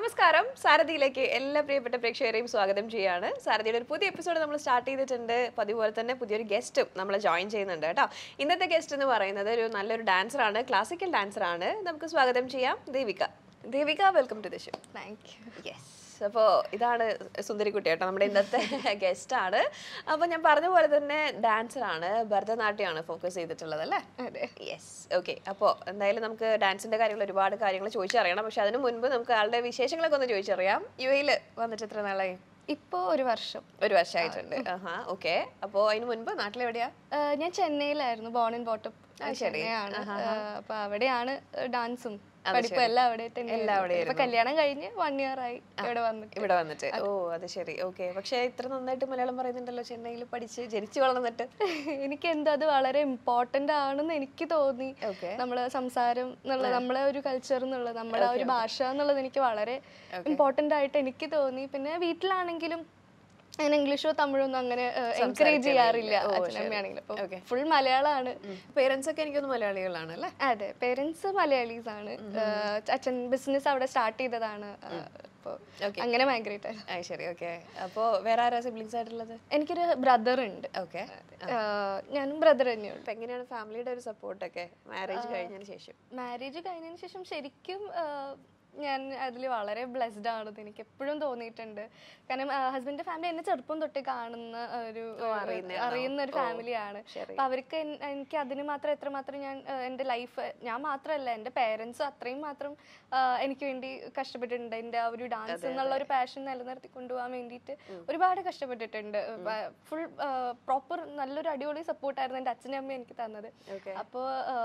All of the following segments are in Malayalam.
നമസ്കാരം സാരഥിയിലേക്ക് എല്ലാ പ്രിയപ്പെട്ട പ്രേക്ഷകരെയും സ്വാഗതം ചെയ്യാണ് സാരഥിയുടെ ഒരു പുതിയ എപ്പിസോഡ് നമ്മൾ സ്റ്റാർട്ട് ചെയ്തിട്ടുണ്ട് പതിവ് പോലെ തന്നെ പുതിയൊരു ഗസ്റ്റും നമ്മൾ ജോയിൻ ചെയ്യുന്നുണ്ട് കേട്ടോ ഇന്നത്തെ ഗസ്റ്റ് എന്ന് പറയുന്നത് ഒരു നല്ലൊരു ഡാൻസറാണ് ക്ലാസിക്കൽ ഡാൻസറാണ് നമുക്ക് സ്വാഗതം ചെയ്യാം Devika Devika welcome to the show thank you yes അപ്പോൾ ഇതാണ് സുന്ദരിക്കുട്ടി കേട്ടോ നമ്മുടെ ഇന്നത്തെ ഗസ്റ്റ് ആണ് അപ്പോൾ ഞാൻ പറഞ്ഞ പോലെ തന്നെ ഡാൻസറാണ് ഭരതനാട്യമാണ് ഫോക്കസ് ചെയ്തിട്ടുള്ളത് അല്ലേ അതെ യെസ് ഓക്കെ അപ്പോൾ എന്തായാലും നമുക്ക് ഡാൻസിന്റെ കാര്യങ്ങൾ ഒരുപാട് കാര്യങ്ങൾ ചോദിച്ചറിയണം പക്ഷെ അതിന് മുൻപ് നമുക്ക് ആളുടെ വിശേഷങ്ങളൊക്കെ ഒന്ന് ചോദിച്ചറിയാം യു എയിൽ വന്നിട്ട് എത്ര നാളായി ഇപ്പോ ഒരു വർഷം ഒരു വർഷമായിട്ടുണ്ട് ആഹാ ഓക്കെ അപ്പോൾ അതിന് മുൻപ് നാട്ടിലെവിടെയാ ആഹ് ഞാൻ ചെന്നൈയിലായിരുന്നു ബോൺ ആൻഡ് ബോട്ടം ശരി. ചെന്നൈയാണ് ആഹ് അപ്പൊ അവിടെയാണ് ഡാൻസും പഠിപ്പും എല്ലാം അവിടെ തന്നെ എല്ലാം ഇപ്പൊ കല്യാണം കഴിഞ്ഞ് വൺ ഇയർ ആയി ഇവിടെ വന്നിട്ട് ഇവിടെ വന്നിട്ട് ഓ അത് ശരി ഓക്കെ പക്ഷെ ഇത്ര നന്നായിട്ട് മലയാളം പറയുന്നുണ്ടല്ലോ ചെന്നൈയിൽ പഠിച്ച് ജനിച്ചു വളർന്നിട്ട് എനിക്ക് എന്തോ അത് വളരെ ഇമ്പോർട്ടന്റ് ആണെന്ന് എനിക്ക് തോന്നി ഓക്കെ നമ്മളെ സംസാരം എന്നുള്ള നമ്മളെ ഒരു കൾച്ചർ എന്നുള്ളത് നമ്മുടെ ആ ഒരു ഭാഷ എന്നുള്ളത് എനിക്ക് വളരെ ഇമ്പോർട്ടന്റ് ആയിട്ട് എനിക്ക് തോന്നി പിന്നെ വീട്ടിലാണെങ്കിലും ഞാൻ ഇംഗ്ലീഷോ തമിഴോ ഒന്നും അങ്ങനെ എൻകറേജ് ചെയ്യാറില്ല അച്ഛനമ്മയാണെങ്കിലും അപ്പൊ ഫുൾ മലയാളമാണ് പേരൻസ് ഒക്കെ എനിക്കൊന്ന് മലയാളികളാണ് അല്ലേ അതെ പേരൻസ് മലയാളീസ് ആണ് ആഹ് അച്ഛൻ ബിസിനസ് അവിടെ സ്റ്റാർട്ട് ചെയ്തതാണ് അപ്പോൾ അങ്ങനെ മൈഗ്രേറ്റ് ആയി ആ ശരി ഓക്കെ അപ്പോൾ വേറെ ആരാ സിബ്ലിങ്സ് ആയിട്ടുള്ളത് എനിക്കൊരു ബ്രദർ ഉണ്ട് ഓക്കെ ആഹ് ഞാനും ബ്രദർ തന്നെയുള്ളൂ അപ്പൊ എങ്ങനെയാണ് ഫാമിലിയുടെ ഒരു സപ്പോർട്ടൊക്കെ മാരേജ് കഴിഞ്ഞതിന് ശേഷം മാരേജ് കഴിഞ്ഞതിന് ശേഷം ശരിക്കും ആഹ് ഞാൻ അതിൽ വളരെ ബ്ലെസ്ഡ് ആണെന്ന് എനിക്ക് എപ്പോഴും തോന്നിയിട്ടുണ്ട് കാരണം ഹസ്ബൻഡിന്റെ ഫാമിലി എന്നെ ചെറുപ്പം തൊട്ട് കാണുന്ന ഒരു അറിയുന്ന ഒരു ഫാമിലിയാണ് അപ്പൊ അവർക്ക് എൻ- എനിക്ക് അതിന് മാത്രം എത്രമാത്രം ഞാൻ ആഹ് എൻ്റെ ലൈഫ് ഞാൻ മാത്രമല്ല എൻ്റെ പേരൻസും അത്രയും മാത്രം ആഹ് എനിക്ക് വേണ്ടി കഷ്ടപ്പെട്ടിട്ടുണ്ട് എൻ്റെ ആ ഒരു ഡാൻസ് എന്നുള്ള ഒരു പാഷൻ നിലനിർത്തി കൊണ്ടുപോകാൻ വേണ്ടിയിട്ട് ഒരുപാട് കഷ്ടപ്പെട്ടിട്ടുണ്ട് ഫുൾ പ്രോപ്പർ നല്ലൊരു അടിപൊളി സപ്പോർട്ടായിരുന്നു എൻ്റെ അച്ഛനും അമ്മയും എനിക്ക് തന്നത് Okay. അപ്പോൾ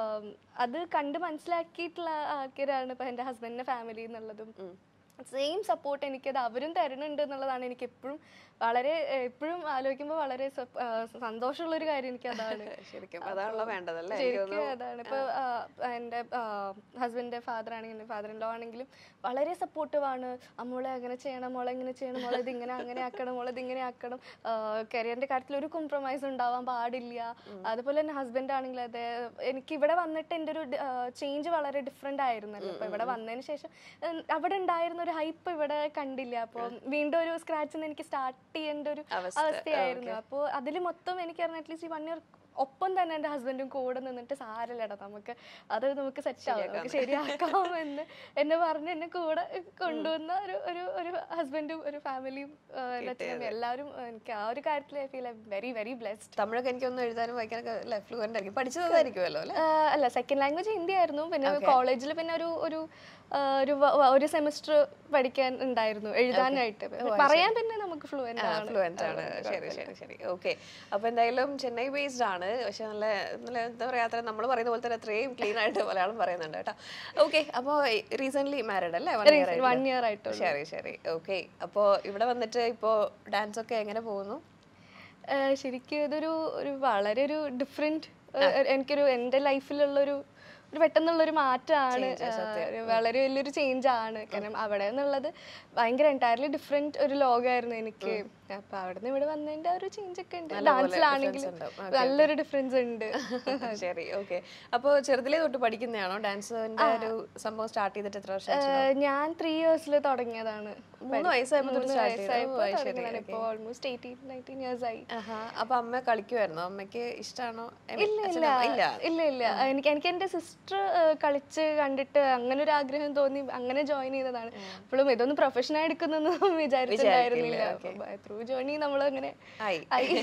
അത് കണ്ട് മനസ്സിലാക്കിയിട്ടുള്ള ആൾക്കാരാണ് ഇപ്പൊ എൻ്റെ ഹസ്ബൻഡിന്റെ ഫാമിലി എന്നുള്ളതും സെയിം സപ്പോർട്ട് എനിക്കത് അവരും തരുന്നുണ്ട് എന്നുള്ളതാണ് എനിക്ക് എപ്പോഴും വളരെ എപ്പോഴും ആലോചിക്കുമ്പോൾ വളരെ സപ്- ആ, സന്തോഷമുള്ള ഒരു കാര്യം എനിക്ക് അതാണ് ശരിക്കും അതാണല്ലോ വേണ്ടതല്ലേ എനിക്ക് ശരിക്കും തോന്നുന്നു. അതാണ് ഇപ്പൊ ആ, എൻ്റെ ഹസ്ബൻഡിന്റെ ഫാദർ ആണെങ്കിലും ഫാദർ ഇൻ ലോ ആണെങ്കിലും വളരെ സപ്പോർട്ടീവ് ആണ് അമ്മോളെ അങ്ങനെ ചെയ്യണം മോളെ ഇങ്ങനെ ചെയ്യണം മോളെ ഇത് ഇങ്ങനെ അങ്ങനെ ആക്കണം മോളെ ഇത് ഇങ്ങനെ ആക്കണം കരിയറിന്റെ കാര്യത്തിൽ ഒരു കോംപ്രമൈസ് ഉണ്ടാവാൻ പാടില്ല അതുപോലെ തന്നെ ഹസ്ബൻഡ് ആണെങ്കിലും അതെ എനിക്ക് ഇവിടെ വന്നിട്ട് എൻ്റെ ഒരു ചേഞ്ച് വളരെ ഡിഫറെന്റ് ആയിരുന്നല്ലോ അപ്പൊ ഇവിടെ വന്നതിന് ശേഷം ഉം, അവിടെ ഉണ്ടായിരുന്ന ഒരു ഹൈപ്പ് ഇവിടെ കണ്ടില്ല അപ്പോൾ വീണ്ടും ഒരു സ്ക്രാച്ചിൽ എനിക്ക് സ്റ്റാർട്ട് ചെയ്യേണ്ട ഒരു അവസ്ഥ. അവസ്ഥയായിരുന്നു അപ്പോൾ അതിൽ മൊത്തം എനിക്ക് അറ്റ്ലീസ്റ്റ് ഈ വൺ ഇയർ ഒപ്പം തന്നെ എൻ്റെ ഹസ്ബൻഡും കൂടെ നിന്നിട്ട് സാരല്ലടാ നമുക്ക് അത് നമുക്ക് സെറ്റ് ആവും നമുക്ക് ശരിയാക്കാം എന്ന് എന്നെ പറഞ്ഞ് എന്നെ കൂടെ കൊണ്ടുവന്ന ഒരു ഒരു ഒരു ഹസ്ബൻഡും ഒരു ഫാമിലിയും എൻ്റെ അച്ഛനും എല്ലാവരും എനിക്ക് ആ ഒരു കാര്യത്തിൽ I feel I very very blessed തമിഴൊക്കെ എനിക്കൊന്നും എഴുതാനും വായിക്കാനൊക്കെ അല്ലേ ഫ്ലുവൻ്റ് ആയിരിക്കും പഠിച്ചതായിരിക്കുമല്ലോ അല്ലേ അല്ല സെക്കൻഡ് ലാംഗ്വേജ് ഹിന്ദി ആയിരുന്നു പിന്നെ കോളേജിൽ പിന്നെ ഒരു ഒരു ആ, ഒരു വ- വ- ഒരു സെമിസ്റ്റർ പഠിക്കാൻ ഉണ്ടായിരുന്നു എഴുതാനായിട്ട് പറയാൻ പിന്നെ നമുക്ക് ഫ്ലുവൻ്റ് ആണ് ഫ്ലുവൻ്റ് ആണ് ശരി ശരി ശരി ഓക്കെ അപ്പൊ എന്തായാലും ചെന്നൈ ബേസ്ഡ് ആണ് പക്ഷെ നല്ല നല്ല എന്താ പറയാ അത്ര നമ്മൾ പറയുന്ന പോലെ തന്നെ അത്രയും ക്ലീൻ ആയിട്ട് മലയാളം പറയുന്നുണ്ട് കേട്ടോ ഓക്കെ അപ്പോൾ റീസെന്റ് മാരീഡ് അല്ലേ വൺ ഇയർ വൺ ഇയർ ആയിട്ട് ശരി ശരി ഓക്കെ അപ്പോൾ ഇവിടെ വന്നിട്ട് ഇപ്പോൾ ഡാൻസ് ഒക്കെ എങ്ങനെ പോകുന്നു ഏഹ് ശരിക്കും ഇതൊരു ഒരു വളരെ ഒരു ഡിഫറെന്റ് എനിക്കൊരു എൻ്റെ ലൈഫിലുള്ളൊരു ഒരു പെട്ടെന്നുള്ളൊരു മാറ്റമാണ് ഒരു വളരെ വലിയൊരു ചേഞ്ച് ആണ് കാരണം അവിടെ എന്നുള്ളത് ഭയങ്കര എൻറ്റയർലി ഡിഫറെന്റ് ഒരു ലോകമായിരുന്നു എനിക്ക് അപ്പൊ അവിടെ നിന്ന് ഇവിടെ വന്നതിന്റെ ആ ഒരു ചേഞ്ച് ഒക്കെ ഉണ്ട് ഡാൻസിലാണെങ്കിലും നല്ലൊരു ഡിഫറൻസ് ഉണ്ട് ശരി ഓക്കെ അപ്പോൾ ചെറുതിലേ തൊട്ട് പഠിക്കുന്നതാണോ ഡാൻസിന്റെ ഒരു സംഭവം സ്റ്റാർട്ട് ചെയ്തിട്ട് എത്ര വർഷം ഏഹ് ഞാൻ ത്രീ ഇയേഴ്സിൽ തുടങ്ങിയതാണ് മൂന്ന് വയസ്സായപ്പോൾ തൊട്ട് മൂന്ന് start ചെയ്തോ? വയസ്സായപ്പോൾ ഓ, അത് ശരി, തുടങ്ങിയതാണ് ഇപ്പോൾ ഓൾമോസ്റ്റ് എയ്റ്റീൻ നയൻറ്റീൻ ഇയേഴ്സ് ആയി ആഹാ. അപ്പൊ അമ്മ കളിക്കുമായിരുന്നോ അമ്മയ്ക്ക് ഇഷ്ടമാണോ I mean, ഇല്ല അച്ഛനും- ഇല്ല ഇല്ല ഇല്ല എനിക്ക് എനിക്ക് എന്റെ സിസ്റ്റർ കളിച്ച് കണ്ടിട്ട് അങ്ങനെ ഒരു ആഗ്രഹം തോന്നി അങ്ങനെ ജോയിൻ ചെയ്തതാണ് അപ്പോഴും ഇതൊന്നും പ്രൊഫഷനായി എടുക്കുന്നൊന്നും വിചാരിച്ചിട്ടുണ്ടായിരുന്നില്ല ത്രൂ ജേണി നമ്മൾ അങ്ങനെ ആയി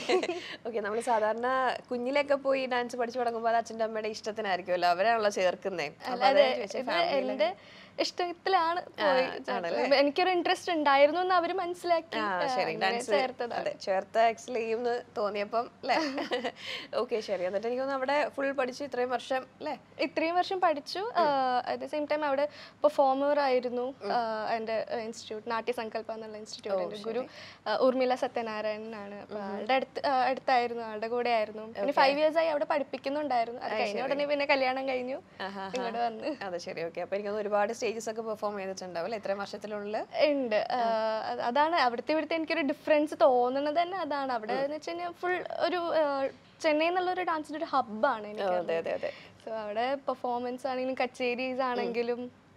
ഓക്കെ നമ്മൾ സാധാരണ കുഞ്ഞിലൊക്കെ പോയി ഡാൻസ് പഠിച്ചു തുടങ്ങുമ്പോൾ അത് അച്ഛൻ്റെ അമ്മയുടെ ഇഷ്ടത്തിനായിരിക്കുമല്ലോ അവരാണല്ലോ ചേർക്കുന്നേ അപ്പൊ അതാ ഞാൻ ചോദിച്ചേ, ഇത് എന്റെ ഇഷ്ടത്തിലാണ് പോയി ചേർത്തത്. എനിക്കൊരു ഇൻട്രസ്റ്റ് ഉണ്ടായിരുന്നു എന്ന് അവര് മനസ്സിലാക്കി ആ ആ, ശരി അങ്ങനെ ഡാൻസ് ചേർത്തതാണ് അതെ ചേർത്ത എക്സൽ ചെയ്യുമെന്ന് തോന്നിയപ്പം അല്ലേ ഓക്കെ ശരി എന്നിട്ട് എനിക്ക് തോന്നുന്നു അവിടെ ഫുൾ പഠിച്ചു ഇത്രയും വർഷം അല്ലേ ഇത്രയും വർഷം പഠിച്ചു അറ്റ് ദ സെയിം ടൈം അവിടെ പെർഫോമർ ആയിരുന്നു ആഹ് എൻ്റെ ഇൻസ്റ്റിറ്റ്യൂട്ട് നാട്യസങ്കല്പ എന്നുള്ള ഇൻസ്റ്റിറ്റ്യൂട്ട് എൻ്റെ ഗുരു ആഹ് ഊർമിള സത്യനാരായണനാണ് അപ്പൊ ആളുടെ അടുത്ത് ആഹ് അടുത്തായിരുന്നു ആളുടെ കൂടെ ആയിരുന്നു പിന്നെ ഫൈവ് ഇയേഴ്സ് ആയി അവിടെ പഠിപ്പിക്കുന്നുണ്ടായിരുന്നു അത് കഴിഞ്ഞ ഉടനെ പിന്നെ കല്യാണം കഴിഞ്ഞു ഇങ്ങോട്ട് വന്ന് അതെ ശരി ഓക്കെ അപ്പൊ എനിക്ക് തോന്നുന്നു ഒരുപാട് സ്റ്റേജസ് ഒക്കെ പെർഫോം ചെയ്തിട്ടുണ്ടാവും അല്ലേ ഇത്രയും വർഷത്തിനുള്ളിൽ ഉണ്ട് ആഹ് അത് അതാണ് അവിടുത്തെ ഇവിടുത്തെ എനിക്കൊരു ഡിഫറൻസ് തോന്നുന്നത് തന്നെ അതാണ് അവിടെ എന്ന് വെച്ച് കഴിഞ്ഞാൽ ഫുൾ ഒരു ആഹ് ചെന്നൈ എന്നുള്ള ഒരു ഡാൻസിന്റെ ഒരു ഹബ്ബാണ് എനിക്ക് അതെ അതെ അതെ സോ അവിടെ പെർഫോമൻസ് ആണെങ്കിലും കച്ചേരീസ് ആണെങ്കിലും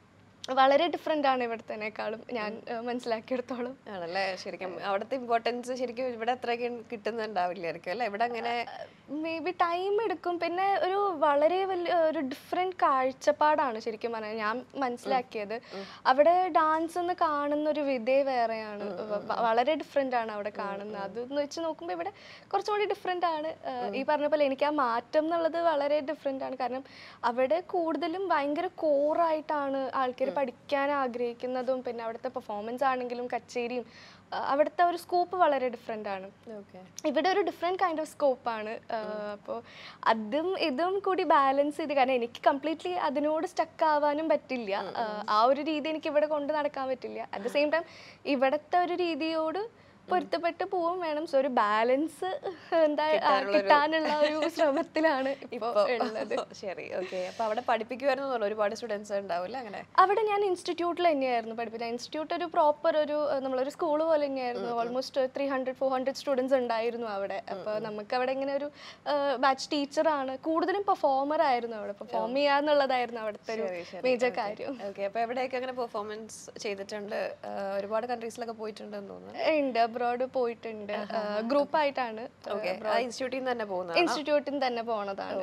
വളരെ ഡിഫറെൻ്റ് ആണ് ഇവിടത്തേനേക്കാളും ഞാൻ ആ, മനസ്സിലാക്കിയെടുത്തോളം ആണല്ലേ ശരിക്കും അവിടുത്തെ ഇമ്പോർട്ടൻസ് ശരിക്കും ഇവിടെ അത്രയ്ക്ക് കിട്ടുന്നുണ്ടാവില്ലായിരിക്കും അല്ലേ ഇവിടെ അങ്ങനെ മേ ബി ടൈം എടുക്കും പിന്നെ ഒരു വളരെ വലിയ ഒരു ഡിഫറെൻറ്റ് കാഴ്ചപ്പാടാണ് ശരിക്കും പറഞ്ഞാൽ ഞാൻ മനസ്സിലാക്കിയത് അവിടെ ഡാൻസ് എന്ന് കാണുന്ന ഒരു വിധേ വേറെയാണ് വ- വ- വളരെ ഡിഫറെൻ്റ് ആണ് അവിടെ കാണുന്നത് അതെന്ന് വെച്ച് നോക്കുമ്പോൾ ഇവിടെ കുറച്ചും കൂടി ഡിഫറെൻ്റ് ആണ് ആ, ഈ പറഞ്ഞ പോലെ എനിക്ക് ആ മാറ്റം എന്നുള്ളത് വളരെ ഡിഫറെൻ്റ് ആണ് കാരണം അവിടെ കൂടുതലും ഭയങ്കര കോറായിട്ടാണ് ആൾക്കാർ പഠിക്കാൻ ആഗ്രഹിക്കുന്നതും പിന്നെ അവിടുത്തെ പെർഫോമൻസ് ആണെങ്കിലും കച്ചേരിയും ആ, അവിടുത്തെ ഒരു സ്കോപ്പ് വളരെ ഡിഫറെൻ്റ് ആണ് ഓക്കെ ഇവിടെ ഒരു ഡിഫറെൻറ്റ് കൈൻഡ് ഓഫ് സ്കോപ്പാണ് അപ്പോൾ അതും ഇതും കൂടി ബാലൻസ് ചെയ്ത് കാരണം എനിക്ക് കംപ്ലീറ്റ്ലി അതിനോട് സ്റ്റക്ക് ആവാനും പറ്റില്ല ആ, ആ ഒരു രീതി എനിക്ക് ഇവിടെ കൊണ്ട് നടക്കാൻ പറ്റില്ല അറ്റ് ദ സെയിം ടൈം ഇവിടുത്തെ ഒരു രീതിയോട് പൊരുത്തപ്പെട്ട് പോവും വേണം സോ ഒരു ബാലൻസ് എന്താ ആ, കിട്ടാനുള്ള ഒരു ശ്രമത്തിലാണ് ഇപ്പോൾ ഉള്ളത് ശരി ഓക്കെ അപ്പൊ അവിടെ പഠിപ്പിക്കുമായിരുന്നു തോന്നുന്നു ഒരുപാട് സ്റ്റുഡൻസ് ഉണ്ടാവില്ല അങ്ങനെ അവിടെ ഞാൻ ഇൻസ്റ്റിറ്റ്യൂട്ടിൽ തന്നെയായിരുന്നു പഠിപ്പിച്ചത് ഇൻസ്റ്റിറ്റ്യൂട്ട് ഒരു പ്രോപ്പർ ഒരു ഏഹ്, നമ്മളൊരു സ്കൂൾ പോലെ തന്നെയായിരുന്നു almost three hundred four hundred students ഉണ്ടായിരുന്നു അവിടെ അപ്പോൾ നമുക്ക് അവിടെ ഇങ്ങനെ ഒരു ബാച്ച് ടീച്ചറാണ് കൂടുതലും പെർഫോമർ ആയിരുന്നു അവിടെ പെർഫോം ചെയ്യാന്നുള്ളതായിരുന്നു അവിടുത്തെ ഒരു മേജർ കാര്യം ഓക്കെ അപ്പൊ എവിടെയൊക്കെ അങ്ങനെ പെർഫോമൻസ് ചെയ്തിട്ടുണ്ട് ആ, ഒരുപാട് കൺട്രീസിലൊക്കെ പോയിട്ടുണ്ടെന്ന് തോന്നുന്നു ഉണ്ട് അബ്രോഡ് പോയിട്ടുണ്ട് ഗ്രൂപ്പ് ആയിട്ടാണ് ഓക്കെ ആ ഇൻസ്റ്റിറ്റ്യൂട്ടിൽ നിന്ന് തന്നെ പോകുന്നത് ഇൻസ്റ്റിറ്റ്യൂട്ടിൽ നിന്ന് തന്നെ പോണതാണ്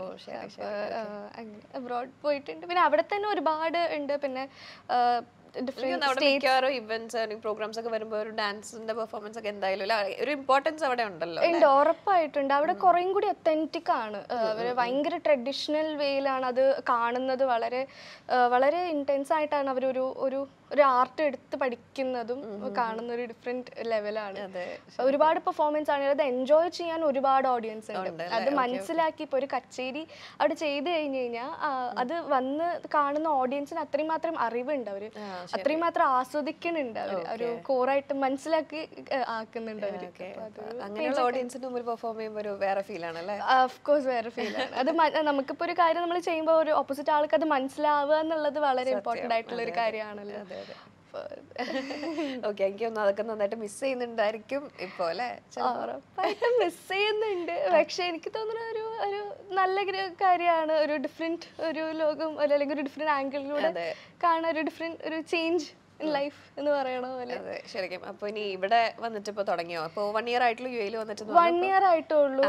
അബ്രോഡ് പോയിട്ടുണ്ട് പിന്നെ അവിടെ തന്നെ ഒരുപാട് ഉണ്ട് പിന്നെ ഡിഫറെന്റ് അവിടെ മിക്കവാറും ഇവന്റ്സ് പ്രോഗ്രാംസ് ഒക്കെ വരുമ്പോൾ ഒരു ഡാൻസിന്റെ പെർഫോമൻസ് ഒക്കെ എന്തായാലും അല്ല, ഒരു ഇമ്പോർട്ടൻസ് അവിടെ ഉണ്ടല്ലോ ഉണ്ട് ഉറപ്പായിട്ടുണ്ട് അവിടെ കുറേം കൂടി ഒത്തന്റിക് ആണ് അവർ ഭയങ്കര ട്രഡീഷണൽ വേയിലാണ് അത് കാണുന്നത് വളരെ ആ, വളരെ ഇൻറ്റൻസ് ആയിട്ടാണ് അവരൊരു ഒരു ഒരു ആർട്ട് എടുത്ത് പഠിക്കുന്നതും കാണുന്ന ഒരു ഡിഫറെന്റ് ലെവലാണ് അതെ ഒരുപാട് പെർഫോമൻസ് ആണെങ്കിൽ അത് എൻജോയ് ചെയ്യാൻ ഒരുപാട് ഓഡിയൻസ് ഉണ്ട് അത് മനസ്സിലാക്കി ഇപ്പോൾ ഒരു കച്ചേരി അവിടെ ചെയ്ത് കഴിഞ്ഞ് കഴിഞ്ഞാൽ അത് വന്ന് കാണുന്ന ഓഡിയൻസിന് അത്രയും മാത്രം അറിവുണ്ട് അവര് അത്രയും മാത്രം ആസ്വദിക്കുന്നുണ്ട് അവര് ഒരു കോറായിട്ട് മനസ്സിലാക്കി ആ, ആക്കുന്നുണ്ട് അവര് ഓക്കെ അപ്പൊ അത് അങ്ങനെയുള്ള ഓഡിയൻസിന്റെ മുമ്പിൽ പെർഫോം ചെയ്യുമ്പോൾ ഒരു വേറെ ഫീൽ ആണല്ലേ ഓഫ് കോഴ്സ് വേറെ ഫീൽ ആണ് അത് മ- നമുക്കിപ്പോ ഒരു കാര്യം നമ്മൾ ചെയ്യുമ്പോൾ ഒരു ഓപ്പോസിറ്റ് ആൾക്ക് അത് മനസ്സിലാവുക എന്നുള്ളത് വളരെ ഇമ്പോർട്ടന്റ് ആയിട്ടുള്ള ഒരു കാര്യമാണല്ലോ അതെ അതെ അപ്പൊ ഓക്കെ എനിക്ക് ഒന്ന് അതൊക്കെ നന്നായിട്ട് മിസ് ചെയ്യുന്നുണ്ടായിരിക്കും ഇപ്പോ അല്ലേ ഉറപ്പായിട്ടും മിസ് ചെയ്യുന്നുണ്ട് പക്ഷെ എനിക്ക് തോന്നുന്ന ഒരു ഒരു നല്ല കാര്യമാണ് ഒരു ഡിഫറെന്റ് ഒരു ലോകം അല്ല- അല്ലെങ്കിൽ ഒരു ഡിഫറെന്റ് ആംഗിളിലൂടെ അതെ. കാണാൻ ഒരു ഡിഫറെന്റ് ഒരു ചേഞ്ച് ഇൻ ലൈഫ് എന്ന് പറയണ പോലെ അതെ ശരിക്കും അപ്പൊ ഇനി ഇവിടെ വന്നിട്ട് ഇപ്പൊ തുടങ്ങിയോ അപ്പൊ വൺ ഇയർ ആയിട്ടുള്ള യു എയിൽ വന്നിട്ട് വൺ ഇയർ ആയിട്ടുള്ളൂ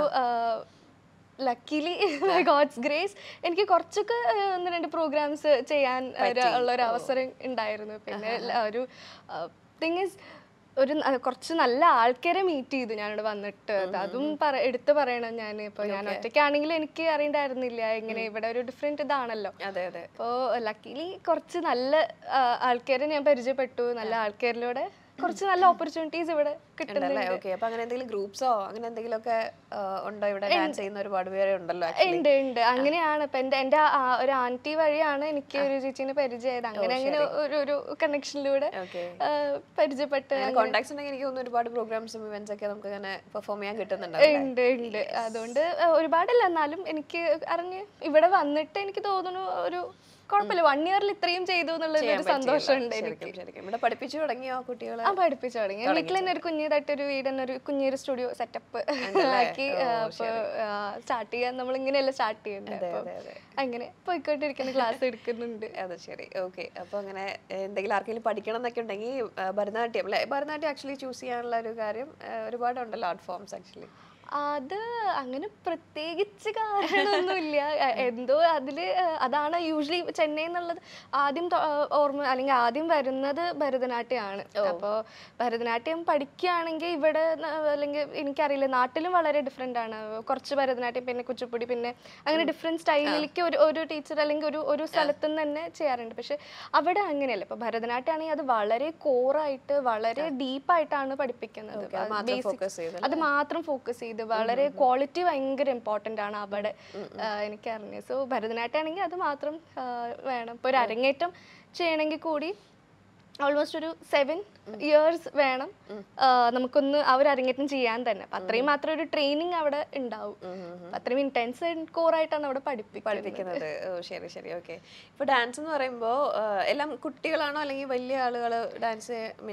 ലക്കിലി ഗോഡ്സ് ഗ്രേസ് എനിക്ക് കുറച്ചൊക്കെ ആ, ഒന്ന് രണ്ട് പ്രോഗ്രാംസ് ചെയ്യാൻ ഒരു- ഉള്ള ഒരു അവസരം ഉണ്ടായിരുന്നു പിന്നെ ല- ഒരു തിങ് ഇസ് ഒരു ന- കുറച്ച് നല്ല ആൾക്കാരെ മീറ്റ് ചെയ്തു ഞാനിവിടെ വന്നിട്ട് അത് അതും പറ എടുത്തു പറയണം ഞാൻ ഇപ്പോൾ ഞാൻ ഒറ്റയ്ക്കാണെങ്കിൽ എനിക്ക് അറിയണ്ടായിരുന്നില്ല ഇങ്ങനെ ഇവിടെ ഒരു ഡിഫറെൻറ്റ് ഇതാണല്ലോ അതെ അതെ അപ്പോൾ ലക്കിലി കുറച്ച് നല്ല ആ, ആൾക്കാരെ ഞാൻ പരിചയപ്പെട്ടു നല്ല ആൾക്കാരിലൂടെ കുറച്ച് നല്ല ഓപ്പർച്യൂണിറ്റീസ് ഇവിടെ കിട്ടുന്നുണ്ട് ഉണ്ടല്ലേ ഓക്കെ അപ്പൊ അങ്ങനെ എന്തെങ്കിലും ഗ്രൂപ്പ്സോ അങ്ങനെ എന്തെങ്കിലും ഒക്കെ ഉണ്ടോ ഇവിടെ ഡാൻസ് ചെയ്യുന്ന ഒരുപാട് പേരെ ഉണ്ടല്ലോ actually. ഉണ്ട് ഉണ്ട് അങ്ങനെയാണ് ഇപ്പൊ എന്റെ എന്റെ ആ- ഒരു ആന്റി വഴിയാണ് എനിക്ക് ഒരു ചേച്ചീനെ പരിചയമായത് അങ്ങനെ അങ്ങനെ ഒരു ഒരു കണക്ഷനിലൂടെ Okay. പരിചയപ്പെട്ട് കോണ്ടാക്ട്സ് ഉണ്ടെങ്കിൽ എനിക്ക് തോന്നുന്നു ഒരുപാട് പ്രോഗ്രാംസും ഇവന്റ്സ് ഒക്കെ നമുക്ക് അങ്ങനെ പെർഫോം ചെയ്യാൻ കിട്ടുന്നുണ്ടാവും ഉണ്ട് ഉണ്ട് അതുകൊണ്ട് ആ, ഒരുപാടില്ല എന്നാലും എനിക്ക് അറിഞ്ഞ് ഇവിടെ വന്നിട്ട് എനിക്ക് തോന്നുന്നു ഒരു കുഴപ്പമില്ല വൺ ഇയറിൽ ഇത്രയും ചെയ്തു എന്നുള്ളൊരു ഒരു സന്തോഷമുണ്ട് എനിക്ക് ശരിക്കും ശരിക്കും ഇവിടെ പഠിപ്പിച്ചു തുടങ്ങിയോ കുട്ടികളെ ആ പഠിപ്പിച്ചു തുടങ്ങി വീട്ടിൽ തന്നെ ഒരു കുഞ്ഞിതായിട്ട് ഒരു വീട് തന്നെ ഒരു കുഞ്ഞൊരു സ്റ്റുഡിയോ സെറ്റപ്പ് ആക്കി അപ്പോൾ സ്റ്റാർട്ട് ചെയ്യാൻ നമ്മൾ ഇങ്ങനെയല്ല സ്റ്റാർട്ട് ചെയ്യുന്നത് അപ്പോൾ അതെ, അതെ. അങ്ങനെ പോയിക്കൊണ്ടിരിക്കുന്ന ക്ലാസ് എടുക്കുന്നുണ്ട് അത് ശരി ഓക്കെ അപ്പൊ അങ്ങനെ ഏഹ്, എന്തെങ്കിലും ആർക്കെങ്കിലും പഠിക്കണം എന്നൊക്കെ ഉണ്ടെങ്കിൽ ഏഹ്, ഭരതനാട്യം അല്ലെ ഭരതനാട്യം ആക്ച്വലി ചൂസ് ചെയ്യാനുള്ള ഒരു കാര്യം ഏഹ്, ഒരുപാടുണ്ടല്ലോ ആർട്ട് ഫോംസ് ആക്ച്വലി അത് അങ്ങനെ പ്രത്യേകിച്ച് കാരണമൊന്നുമില്ല എ- എന്തോ അതില് ഏഹ്, അതാണ് യൂഷ്വലി ചെന്നൈ എന്നുള്ളത് ആദ്യം തൊ- ഏഹ്, ഓർമ്മ അല്ലെങ്കിൽ ആദ്യം വരുന്നത് ഭരതനാട്യമാണ് അപ്പോൾ ഭരതനാട്യം പഠിക്കുകയാണെങ്കിൽ ഇവിടെ ന- അല്ലെങ്കിൽ എനിക്കറിയില്ല നാട്ടിലും വളരെ ഡിഫറെൻ്റ് ആണ് കുറച്ച് ഭരതനാട്യം പിന്നെ കുച്ചിപ്പുടി പിന്നെ അങ്ങനെ ഡിഫറെൻറ്റ് സ്റ്റൈലിലേക്ക് ഒരു ഒരു ടീച്ചർ അല്ലെങ്കിൽ ഒരു ഒരു സ്ഥലത്ത് നിന്ന് തന്നെ ചെയ്യാറുണ്ട് പക്ഷെ അവിടെ അങ്ങനെയല്ല ഇപ്പോൾ ഭരതനാട്യം ആണെങ്കിൽ അത് വളരെ കോറായിട്ട് വളരെ ഡീപ്പായിട്ടാണ് പഠിപ്പിക്കുന്നത് അത് മാത്രം basics. focus ചെയ്ത് അത് മാത്രം ഫോക്കസ് ചെയ്ത് വളരെ ക്വാളിറ്റി ഭയങ്കര ഇമ്പോർട്ടൻ്റ് ആണ് അവിടെ എനിക്കറിഞ്ഞത് സോ ഭരതനാട്യം ആണെങ്കിൽ അത് മാത്രം ആ, വേണം ഇപ്പോൾ ഒരു അരങ്ങേറ്റം ചെയ്യണമെങ്കിൽ കൂടി ഓൾമോസ്റ്റ് ഒരു സെവൻ ഇയേഴ്സ് വേണം ആ, നമുക്കൊന്ന് ആ ഒരു അരങ്ങേറ്റം ചെയ്യാൻ തന്നെ അപ്പം അത്രയും മാത്രം ഒരു ട്രെയിനിങ് അവിടെ ഉണ്ടാവും അപ്പം അത്രയും ഇൻറ്റൻസ് കോറായിട്ടാണ് അവിടെ പഠിപ്പിക്കുന്നത് പഠിപ്പിക്കുന്നത് ഓ ശരി ശരി ഓക്കെ ഇപ്പൊ ഡാൻസ് എന്ന് പറയുമ്പോൾ എല്ലാം കുട്ടികളാണോ അല്ലെങ്കിൽ വലിയ ആളുകൾ ഡാൻസ് മീൻ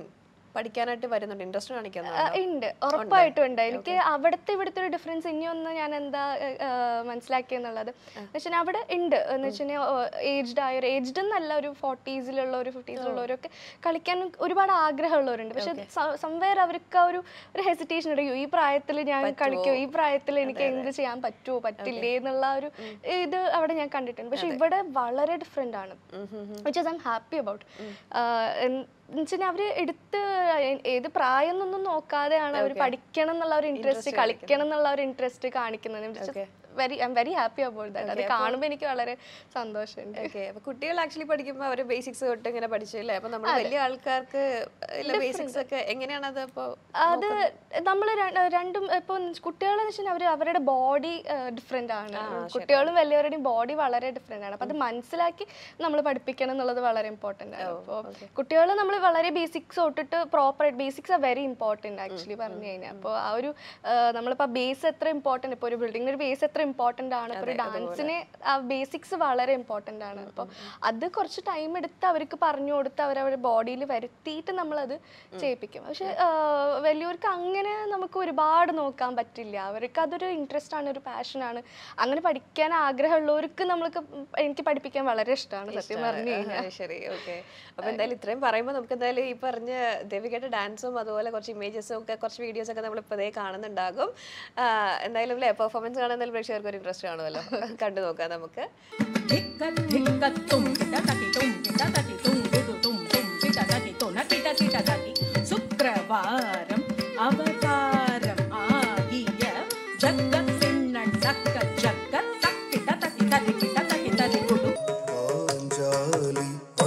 പഠിക്കാനായിട്ട് വരുന്നുണ്ട് ഇൻട്രസ്റ്റ് ആ, കാണിക്കുന്നുണ്ട് ഉണ്ട് ഉറപ്പായിട്ടും ഉണ്ട് എനിക്ക് അവിടുത്തെ ഇവിടുത്തെ ഒരു ഡിഫറൻസ് ഇനിയൊന്ന് ഞാൻ എന്താ മനസ്സിലാക്കിയെന്നുള്ളത് എന്ന് വെച്ചാൽ അവിടെ ഉണ്ട് എന്ന് വെച്ചാൽ ഏജ്ഡ് ആയ ഏജ്ഡ് എന്നല്ല ഒരു ഫോർട്ടീസിലുള്ള ഒരു ഫിഫ്റ്റീസിലുള്ളവരൊക്കെ കളിക്കാൻ ഒരുപാട് ആഗ്രഹമുള്ളവരുണ്ട് പക്ഷെ സംവേർ അവർക്ക് ആ ഒരു ഒരു ഹെസിറ്റേഷൻ ഉണ്ട് "അയ്യോ, ഈ പ്രായത്തിൽ ഞാൻ കളിക്കോ ഈ പ്രായത്തിൽ എനിക്ക് എന്ത് ചെയ്യാൻ പറ്റുമോ പറ്റില്ലേ എന്നുള്ള ഒരു ഇത് അവിടെ ഞാൻ കണ്ടിട്ടുണ്ട് പക്ഷെ ഇവിടെ വളരെ ഡിഫറെന്റ് ആണ് which is I am happy about എന്നുവെച്ചാൽ അവര് എടുത്ത് ഏ- ഏത് പ്രായം എന്നൊന്നും നോക്കാതെയാണ് അവർ പഠിക്കണം എന്നുള്ള ഒരു ഇൻട്രസ്റ്റ് കളിക്കണം എന്നുള്ള ഒരു ഇൻട്രസ്റ്റ് കാണിക്കുന്നത് very I am very happy about that അത് കാണുമ്പോൾ എനിക്ക് വളരെ സന്തോഷമുണ്ട് ഓക്കെ അപ്പൊ കുട്ടികൾ ആക്ച്വലി പഠിക്കുമ്പോൾ അവര് ബേസിക്സ് തൊട്ട് ഇങ്ങനെ പഠിച്ചു അല്ലേ അപ്പൊ നമ്മൾ വലിയ ആൾക്കാർക്ക് ബേസിക്സ് ഒക്കെ എങ്ങനെയാണ് അത് ഇപ്പോ അത് നമ്മൾ രണ്ടും ഇപ്പോൾ കുട്ടികളെന്ന് വെച്ചാൽ അവർ അവരുടെ ബോഡി ഡിഫറെൻ്റ് ആണ് കുട്ടികളും വലിയവരുടെയും ബോഡി വളരെ ഡിഫറെൻ്റ് ആണ് അപ്പോൾ അത് മനസ്സിലാക്കി നമ്മൾ പഠിപ്പിക്കണം എന്നുള്ളത് വളരെ ഇമ്പോർട്ടൻ്റ് ആണ് അപ്പോൾ കുട്ടികൾ നമ്മൾ വളരെ ബേസിക്സ് തൊട്ടിട്ട് proper basics are very important actually പറഞ്ഞു കഴിഞ്ഞാൽ അപ്പോൾ ആ ഒരു നമ്മളിപ്പോൾ ബേസ് എത്ര ഇമ്പോർട്ടൻ്റ് ഇപ്പോൾ ഒരു ബിൽഡിങ്ങിന് ഒരു ബേസ് എത്ര ഇമ്പോർട്ടൻ്റ് ആണ് ഇപ്പോൾ ഒരു ഡാൻസിന് ആ ബേസിക്സ് വളരെ ഇമ്പോർട്ടൻ്റ് ആണ് അപ്പോൾ അത് കുറച്ച് ടൈം എടുത്ത് അവർക്ക് പറഞ്ഞു കൊടുത്ത് അവരവരുടെ ബോഡിയിൽ വരുത്തിയിട്ട് നമ്മളത് ചെയ്യിപ്പിക്കും പക്ഷെ വലിയവർക്ക് അങ്ങനെ നമുക്ക് ഒരുപാട് നോക്കാൻ പറ്റില്ല അവർക്ക് അതൊരു ഇൻട്രസ്റ്റ് ആണ് ഒരു പാഷനാണ് അങ്ങനെ പഠിക്കാൻ ആഗ്രഹമുള്ളവർക്ക് നമ്മൾക്ക് എനിക്ക് പഠിപ്പിക്കാൻ വളരെ ഇഷ്ടമാണ് സത്യം പറഞ്ഞു കഴിഞ്ഞാൽ ആ, ശരി ഓക്കെ അപ്പൊ എന്തായാലും ഇത്രയും പറയുമ്പോൾ നമുക്ക് എന്തായാലും ഈ പറഞ്ഞ ദേവികയുടെ ഡാൻസും അതുപോലെ കുറച്ച് ഇമേജസും ഒക്കെ കുറച്ച് വീഡിയോസ് ഒക്കെ നമ്മൾ ഇപ്പതേ കാണുന്നുണ്ടാകും ആ, എന്തായാലും അല്ലേ പെർഫോമൻസ് കാണാൻ എന്തായാലും പ്രേക്ഷകർക്ക് ഒരു ഇൻട്രസ്റ്റ് കാണുമല്ലോ കണ്ടു നോക്കാം നമുക്ക് ധിക്ക ധിക്ക തും ടിട തട്ടി തും ടിട തട്ടി തും ടുടു തും തും ടിട തട്ടി തും നട്ടിട ടിട തട്ടി ശുക്രവാരം അവതാരം ആകിയ ജഗത്തിണ്ണൻ തക്ക ജഗ തക്കിട തട്ടി തട്ടി ടിട തട്ടി തട്ടി കുടു பாஞ்சாலி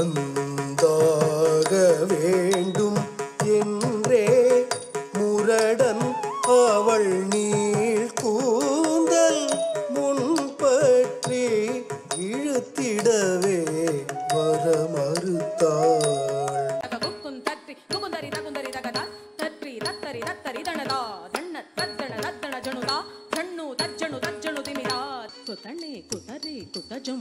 வந்தாக வேண்டும் என்றே முரடன் அவள் நீள் கூந்தல் முன்பற்றி இழுத்திடவே வர மறுத்தாள் ತಗ ಕುಕ್ಕುನ್ ತಟ್ಟಿ ಕುಕುಂದರಿ ತಗುಂದರಿ ತಗದ ತಟ್ರಿ ತತ್ತರಿ ತತ್ತರಿ ದಣದ ದಣ್ಣ ತದ್ದಣ ತದ್ದಣ ಜಣುದ ಜಣ್ಣು ತಜ್ಜಣು ತಜ್ಜಣು ತಿಮಿರ ಕುತಣೆ ಕುತರಿ ಕುತ ಜಂ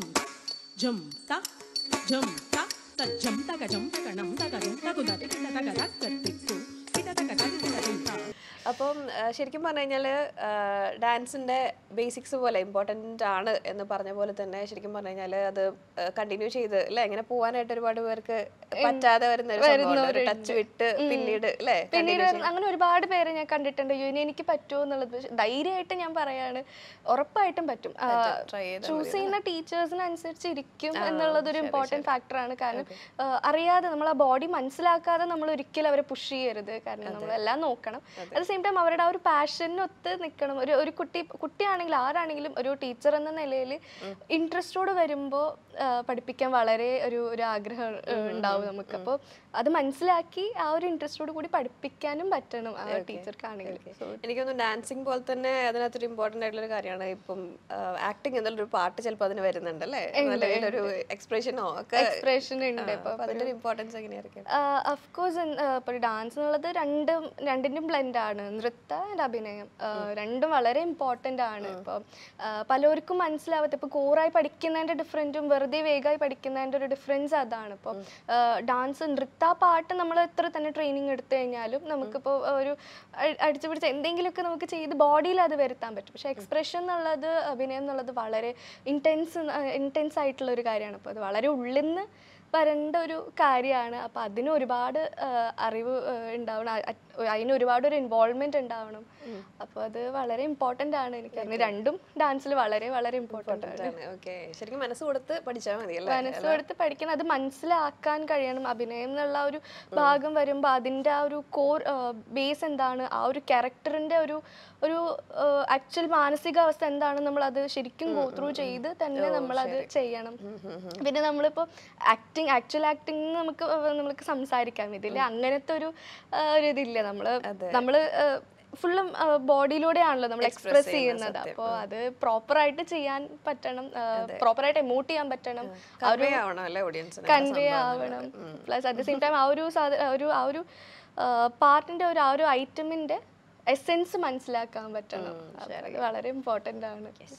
ಜಂ ತ ಜಂ ತ ತಜ್ಜಂ ತಗ ಜಂ ತಗ ನಂ ತಗ ಜಂ ತಗುದರಿ ತಗ ತಕ್ಕ ತಿಕ್ಕು ಟಿಟ ತಗ ತಗ ಟಿಟ ಟಿಟ അപ്പം ആ, ശരിക്കും പറഞ്ഞു കഴിഞ്ഞാൽ ഡാൻസിന്റെ ബേസിക്സ് പോലെ ഇമ്പോർട്ടൻ്റ് ആണ് എന്ന് പറഞ്ഞ പോലെ തന്നെ ശരിക്കും പറഞ്ഞു കഴിഞ്ഞാൽ അത് കണ്ടിന്യൂ ചെയ്ത് അല്ലെ ഇങ്ങനെ പോവാനായിട്ട് ഒരുപാട് പേർക്ക് പറ്റാതെ വരുന്ന ഒരു സംഭവമുണ്ട്. ഒരു ടച്ച് വിട്ട് പിന്നീട് അല്ലേ പിന്നീട് വരുന്ന- അങ്ങനെ ഒരുപാട് പേര് ഞാൻ കണ്ടിട്ടുണ്ട് അയ്യോ ഇനി എനിക്ക് പറ്റുമോ എന്നുള്ളത് പക്ഷെ ധൈര്യമായിട്ട് ഞാൻ പറയാണ് ഉറപ്പായിട്ടും പറ്റും try ചെയ്താൽ ചൂസ് ചെയ്യുന്ന ടീച്ചേഴ്സിനനുസരിച്ച് ഇരിക്കും എന്നുള്ളത് ഒരു ഇമ്പോർട്ടൻറ്റ് ഫാക്ടറാണ് കാരണം ആ, അറിയാതെ നമ്മൾ ആ ബോഡി മനസ്സിലാക്കാതെ നമ്മൾ ഒരിക്കലും അവരെ പുഷ് ചെയ്യരുത് കാരണം നമ്മൾ എല്ലാം നോക്കണം അറ്റ് സെയിം ടൈം അവരുടെ ആ ഒരു പാഷനൊത്ത് നിൽക്കണം ഒരു ഒരു കുട്ടി കുട്ടിയാണെങ്കിലും ആരാണെങ്കിലും ഒരു ടീച്ചർ എന്ന നിലയിൽ ഇൻട്രസ്റ്റോട് വരുമ്പോൾ പഠിപ്പിക്കാൻ വളരെ ഒരു ഒരു ആഗ്രഹം ആ, ഉണ്ടാവും നമുക്ക് അപ്പോൾ അത് മനസ്സിലാക്കി ആ ഒരു ഇൻട്രസ്റ്റോട് കൂടി പഠിപ്പിക്കാനും പറ്റണം ആ ടീച്ചർക്കാണെങ്കിലും സോ എനിക്കൊന്ന് ഡാൻസിങ് പോലെ തന്നെ അതിനകത്തൊരു ഇമ്പോർട്ടൻ്റ് ആയിട്ടുള്ള ഒരു കാര്യമാണ് ഇപ്പം ആക്ടിങ് എന്നുള്ളൊരു പാട്ട് ചിലപ്പോൾ അതിന് വരുന്നുണ്ട് അല്ലേ അല്ലെങ്കിൽ ഒരു എക്സ്പ്രഷനോ ഒക്കെ എക്സ്പ്രഷൻ ഉണ്ട് അപ്പൊ അതിന്റെ ഒരു ഇമ്പോർട്ടൻസ് എങ്ങനെയായിരിക്കും അഫ്കോഴ്സ് ഇപ്പോൾ ഡാൻസ് എന്നുള്ളത് രണ്ടും രണ്ടിൻ്റെയും ബ്ലെൻഡ് ആണ് നൃത്ത ആൻഡ് അഭിനയം ആ, രണ്ടും വളരെ ഇമ്പോർട്ടൻ്റ് ആണ് ഇപ്പോൾ പലർക്കും മനസ്സിലാവാത്ത ഇപ്പോൾ കോറായി പഠിക്കുന്നതിൻ്റെ ഡിഫറൻറ്റും വെറുതെ വേഗമായി പഠിക്കുന്നതിൻ്റെ ഒരു ഡിഫറൻസ് അതാണ് ഇപ്പോൾ ഡാൻസ് നൃത്ത പാട്ട് നമ്മൾ എത്ര തന്നെ ട്രെയിനിങ് എടുത്തു കഴിഞ്ഞാലും നമുക്കിപ്പോൾ ഒരു അ- അടിച്ചു പിടിച്ച് എന്തെങ്കിലുമൊക്കെ നമുക്ക് ചെയ്ത് ബോഡിയിൽ അത് വരുത്താൻ പറ്റും പക്ഷേ എക്സ്പ്രഷൻ എന്നുള്ളത് അഭിനയം എന്നുള്ളത് വളരെ ഇൻറ്റൻസ് ഇൻറ്റൻസ് ആയിട്ടുള്ള ഒരു കാര്യമാണ് അപ്പോൾ അത് വളരെ ഉള്ളിൽ നിന്ന് വരേണ്ട ഒരു കാര്യമാണ് അപ്പോൾ അതിന് ഒരുപാട് ആ, അറിവ് ആ, ഉണ്ടാവണം അ- അ- അതിന് ഒരുപാട് ഒരു ഇൻവോൾവ്മെന്റ് ഉണ്ടാവണം അപ്പോൾ അത് വളരെ ഇമ്പോർട്ടൻ്റ് ആണ് എനിക്ക് അറിയാം രണ്ടും ഡാൻസിൽ വളരെ വളരെ ഇമ്പോർട്ടൻ്റ് ആണ് ഓക്കെ ശരിക്കും മനസ്സ് കൊടുത്ത് പഠിച്ചാൽ മതി അല്ലേ മനസ്സ് കൊടുത്ത് പഠിക്കണം അത് മനസ്സിലാക്കാൻ കഴിയണം അഭിനയം എന്നുള്ള ആ ഒരു ഭാഗം വരുമ്പോൾ അതിൻ്റെ ആ ഒരു കോർ ബേസ് എന്താണ് ആ ഒരു ക്യാരക്ടറിൻ്റെ ഒരു ഒരു ആക്ച്വൽ മാനസികാവസ്ഥ എന്താണ് നമ്മൾ അത് ശരിക്കും ഗോ ത്രൂ ചെയ്ത് തന്നെ നമ്മൾ അത് ചെയ്യണം പിന്നെ നമ്മളിപ്പോൾ ആക്ടിങ് ആക്ച്വൽ ആക്ടിങ് നമുക്ക് ഏഹ് നമുക്ക് സംസാരിക്കാം ഇതിൽ അങ്ങനത്തെ ഒരു ഏഹ് ഒരു ഇതില്ല നമ്മൾ നമ്മൾ ഫുള്ളും ബോഡിയിലൂടെയാണല്ലോ നമ്മൾ എക്സ്പ്രസ് ചെയ്യുന്നത് അപ്പോൾ അത് പ്രോപ്പറായിട്ട് ചെയ്യാൻ പറ്റണം പ്രോപ്പറായിട്ട് എമോട്ട് ചെയ്യാൻ പറ്റണം ആ ഒരു കൺവേ ആവണം അല്ലേ ഓഡിയൻസിന് കൺവേ ആവണം plus at the same time ആ ഒരു സാധ- ഒരു ആ ഒരു പാർട്ടിന്റെ ഒരു ആ ഒരു ഐറ്റമിന്റെ എസെൻസ് മനസ്സിലാക്കാൻ പറ്റണം അപ്പോൾ അത് വളരെ ഇമ്പോർട്ടൻ്റ് ആണ്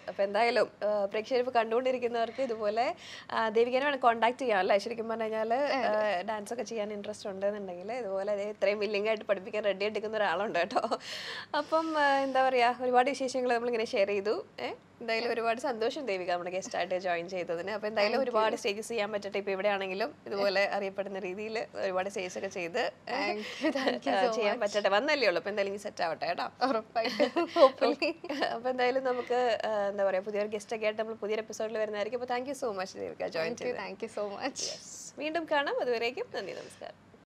അപ്പോൾ എന്തായാലും പ്രേക്ഷകർ ഇപ്പോൾ കണ്ടുകൊണ്ടിരിക്കുന്നവർക്ക് ഇതുപോലെ ദേവികനെ വേണം കോൺടാക്ട് ചെയ്യാം അല്ലേ ശരിക്കും പറഞ്ഞു കഴിഞ്ഞാൽ ഡാൻസ് ഒക്കെ ചെയ്യാൻ ഇൻട്രസ്റ്റ് ഉണ്ടെന്നുണ്ടെങ്കിൽ ഇതുപോലെ ദേ ഇത്രയും വില്ലിംഗ് ആയിട്ട് പഠിപ്പിക്കാൻ റെഡി ആയിട്ട് നിൽക്കുന്ന ഒരാളുണ്ട് കേട്ടോ അപ്പം ആ, എന്താ പറയുക ഒരുപാട് വിശേഷങ്ങൾ നമ്മളിങ്ങനെ ഷെയർ ചെയ്തു ഏഹ് എന്തായാലും ഒരുപാട് സന്തോഷം ദേവിക നമ്മുടെ ഗസ്റ്റ് ആയിട്ട് ജോയിൻ ചെയ്തതിന് അപ്പോൾ എന്തായാലും ഒരുപാട് സ്റ്റേജസ് ചെയ്യാൻ പറ്റട്ടെ ഇപ്പോൾ ഇവിടെ ആണെങ്കിലും ഇതുപോലെ അറിയപ്പെടുന്ന രീതിയിൽ ഒരുപാട് സ്റ്റേജ് ഒക്കെ ചെയ്ത് ആ, ചെയ്യാൻ പറ്റട്ടെ വന്നല്ലേ ഉള്ളൂ അപ്പോൾ എന്തായാലും സെറ്റ് ആവട്ടെ കേട്ടോ ഉറപ്പായിട്ടും hopefully. അപ്പൊ എന്തായാലും നമുക്ക് ആ, എന്താ പറയാ പുതിയൊരു ഗസ്റ്റ് ഒക്കെ ആയിട്ട് നമ്മൾ പുതിയൊരു എപ്പിസോഡിൽ വരുന്നതായിരിക്കും അപ്പോൾ thank you so much Devika join Thank you, ചെയ്ത് thank you so much. വീണ്ടും കാണാം അതുവരേക്കും നന്ദി നമസ്കാരം